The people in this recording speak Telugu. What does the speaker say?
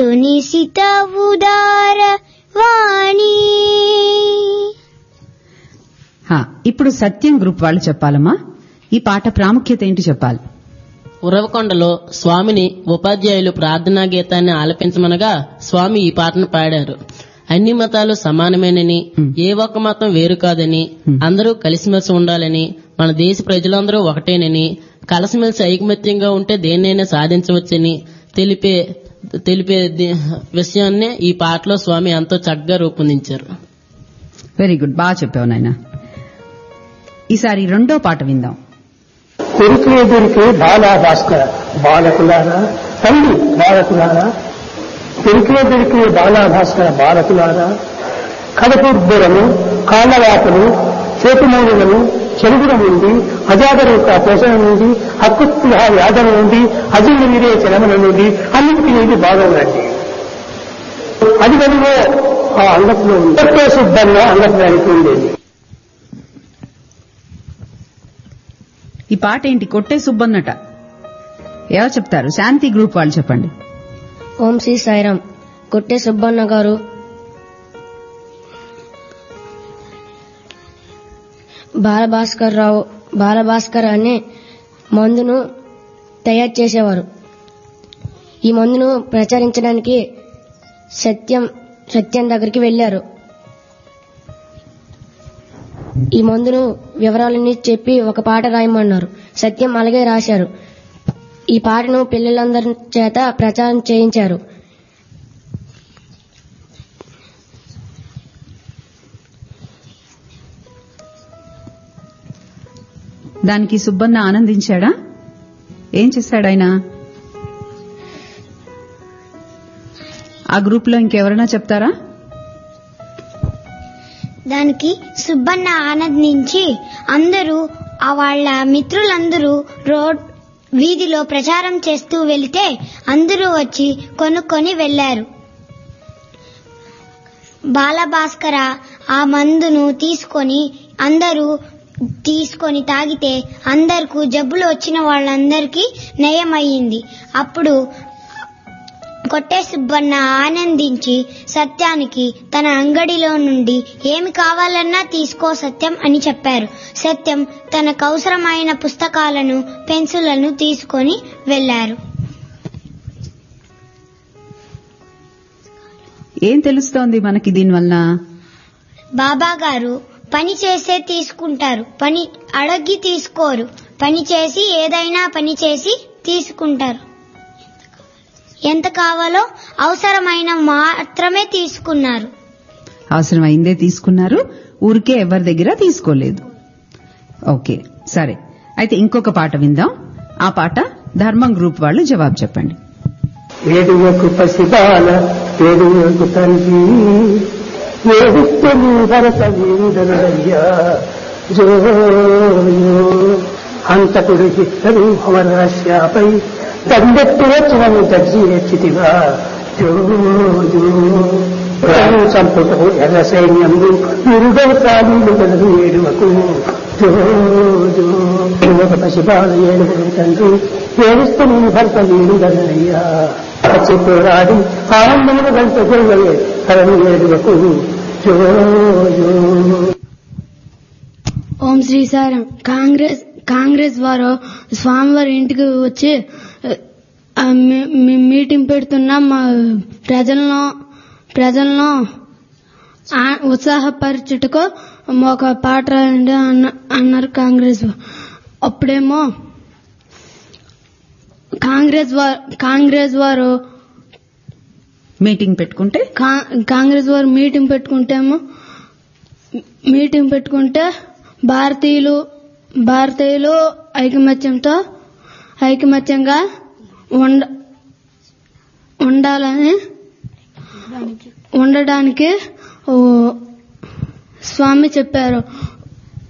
సునిశిత ఉదార వాణి హా, ఇప్పుడు సత్యం గ్రూప్ వాళ్ళు చెప్పాలమ్మా ఈ పాట ప్రాముఖ్యత ఏంటి చెప్పాలి ఉరవకొండలో స్వామిని ఉపాధ్యాయులు ప్రార్థనా గీతాన్ని ఆలపించమనగా స్వామి ఈ పాటను పాడారు అన్ని మతాలు సమానమేనని ఏ ఒక్క మతం వేరు కాదని అందరూ కలిసిమెలిసి ఉండాలని మన దేశ ప్రజలందరూ ఒకటేనని కలిసిమెలిసి ఐకమత్యంగా ఉంటే దేన్నైనా సాధించవచ్చని తెలిపే తెలిపే ది- విషయాన్నే ఈ పాటలో స్వామి ఎంతో చక్కగా రూపొందించారు వెరీ గుడ్ బాగా చెప్పావు నాయన ఈసారి రెండో పాట విందాం కొడుకులే దొరికే బాలా భాస్కర బాలకులారా తల్లి బాలకులారా కొడుకులే దొరికే బాలా భాస్కర బాలకులారా కడపుర్బురము కాళ్ళవాతలు చేతుమూలులను చెరుగుల నుండి అజాగరూక పోషణ నుండి హక్కుస్పృహ వ్యాధన నుండి అజీర్ణ విరేచనముల నుండి అన్నింటి నుండి బాగోనండి అది కనుగో ఆ అంగట్లో ఉంది శుద్ధంగా అంగత్వానికి ఉండేది ఈ పాట ఏంటి కొట్టే సుబ్బన్నట ఎవరు చెప్తారు శాంతి గ్రూప్ వాళ్ళు చెప్పండి ఓం శ్రీ సాయిరాం కొట్టే సుబ్బన్న గారు బాలభాస్కర్ రావు బాలభాస్కర్ అనే మందును తయారు చేసేవారు ఈ మందును ప్రచారించడానికి సత్యం సత్యం దగ్గరికి వెళ్లారు ఈ మందును వివరాలన్నీ చెప్పి ఒక పాట రాయమన్నారు సత్యం అలాగే రాశారు ఈ పాటను పిల్లలందరి చేత ప్రచారం చేయించారు దానికి సుబ్బన్న ఆనందించాడా ఏం చేశాడు ఆయన ఆ గ్రూప్ లో ఇంకెవరైనా చెప్తారా దానికి సుబ్బన్న ఆనందించి అందరూ ఆ వాళ్ళ మిత్రులందరూ రోడ్ వీధిలో ప్రచారం చేస్తూ వెళితే అందరూ వచ్చి కొనుక్కొని వెళ్లారు బాలభాస్కర ఆ మందును తీసుకొని అందరూ తీసుకొని తాగితే అందరికీ జబ్బులు వచ్చిన వాళ్ళందరికీ నయమయ్యింది అప్పుడు కొట్టే సుబ్బన్న ఆనందించి సత్యానికి తన అంగడిలో నుండి ఏమి కావాలన్నా తీసుకో సత్యం అని చెప్పారు సత్యం తనకు అవసరమైన పుస్తకాలను పెన్సిళ్లను తీసుకొని వెళ్లారు ఏం తెలుస్తోంది మనకి దీనివల్ల బాబా గారు పని చేసే తీసుకుంటారు పని అడగి తీసుకోరు పని చేసి ఏదైనా పని చేసి తీసుకుంటారు ఎంత కావాలో అవసరమైన మాత్రమే తీసుకున్నారు అవసరమైందే తీసుకున్నారు ఊరికే ఎవరి దగ్గర తీసుకోలేదు ఓకే సరే అయితే ఇంకొక పాట విందాం ఆ పాట ధర్మం గ్రూప్ వాళ్ళు జవాబు చెప్పండి ఏడువకు పసిబాల ఏడువకు తల్లి ఏడుస్తని భరత వీరుడనయ్యా జోయో హంతకుడు హిట్టడు అమరాశ్యాపై దండెత్తి వచ్చినను దర్జీ ఎచ్చితివా జోయో చంపుటకు ఎర్ర సైన్యము నిరుగవ ప్రాణులు గలదు ఏడువకు జోజో ఏడువకు పసిబాల ఏడువకు తండ్రి ఏడుస్తూ నేను భర్త వీరుడనయ్యా పోరాడి ఆనందములు గంట గొల్లవే తనను ఏడువకు జోజో ఓం శ్రీ సారం కాంగ్రెస్ కాంగ్రెస్ వారు స్వామివారి ఇంటికి వచ్చి ఆ, మీ- మీ- మీటింగ్ పెడుతున్నాం మా ప్రజలను ప్రజలను ఆ- ఉత్సాహపరచుటకు ఒక పాట రాయండి అన్న అన్నారు కాంగ్రెస్ వా- అప్పుడేమో కాంగ్రెస్ వారు కాంగ్రెస్ వారు మీటింగ్ పెట్టుకుంటే కా- కాంగ్రెస్ వారు మీటింగ్ పెట్టుకుంటేమో మీటింగ్ పెట్టుకుంటే భారతీయులు భారతీయులు ఐకమత్యంతో ఐకమత్యంగా ఉండ ఉండాలని ఉండడానికి ఓ స్వామి చెప్పారు